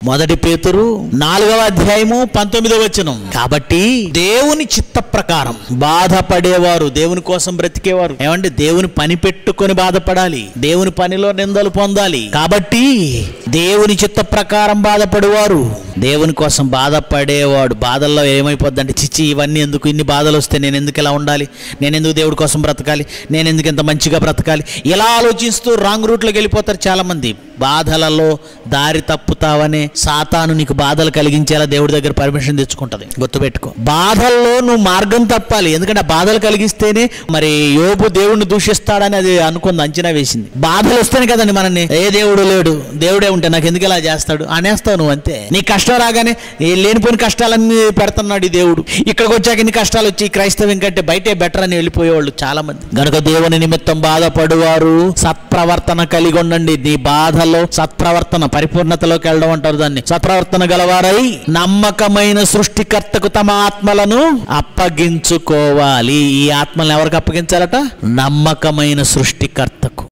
మొదటి పేతురు నాలుగవ అధ్యాయము పంతొమ్మిదవ వచనం కాబట్టి దేవుని చిత్త ప్రకారం బాధపడేవారు దేవుని కోసం బ్రతికేవారు ఏమంటే దేవుని పని పెట్టుకొని బాధపడాలి దేవుని పనిలో నిందలు పొందాలి కాబట్టి దేవుని చిత్త ప్రకారం బాధపడేవారు దేవుని కోసం బాధపడేవాడు బాధల్లో ఏమైపోద్దంటే చిచ్చి ఇవన్నీ ఎందుకు ఇన్ని బాధలు వస్తే నేను ఎందుకు ఇలా ఉండాలి నేను ఎందుకు దేవుడి కోసం బ్రతకాలి నేను ఎందుకు ఇంత మంచిగా బ్రతకాలి ఇలా ఆలోచిస్తూ రాంగ్ రూట్లోకి వెళ్ళిపోతారు చాలా మంది బాధలలో దారి తప్పుతావనే సాతాను నీకు బాధలు కలిగించేలా దేవుడి దగ్గర పర్మిషన్ తెచ్చుకుంటది గుర్తుపెట్టుకో బాధల్లో నువ్వు మార్గం తప్పాలి ఎందుకంటే ఆ బాధలు కలిగిస్తేనే మరి యోబు దేవుడిని దూషిస్తాడని అది అనుకుంది అంచనా వేసింది బాధలు వస్తేనే కదండి మనల్ని ఏ దేవుడు లేడు దేవుడే ఉంటే నాకు ఎందుకు ఇలా చేస్తాడు అనేస్తావు నువ్వు అంతే నీ కష్టం రాగానే ఏ లేనిపోయిన కష్టాలన్నీ పెడుతున్నాడు ఈ దేవుడు ఇక్కడికి వచ్చాక ఇన్ని కష్టాలు వచ్చి ఈ క్రైస్తవం కంటే బయటే బెటర్ అని వెళ్ళిపోయేవాళ్ళు చాలా మంది గనుక దేవుని నిమిత్తం బాధపడువారు సత్ప్రవర్తన కలిగి ఉండండి నీ బాధలో సత్ప్రవర్తన పరిపూర్ణతలోకి వెళ్ళడం అంటారు దాన్ని సత్ప్రవర్తన గలవారై నమ్మకమైన సృష్టికర్తకు తమ ఆత్మలను అప్పగించుకోవాలి ఈ ఆత్మలను ఎవరికి అప్పగించాలట నమ్మకమైన సృష్టికర్తకు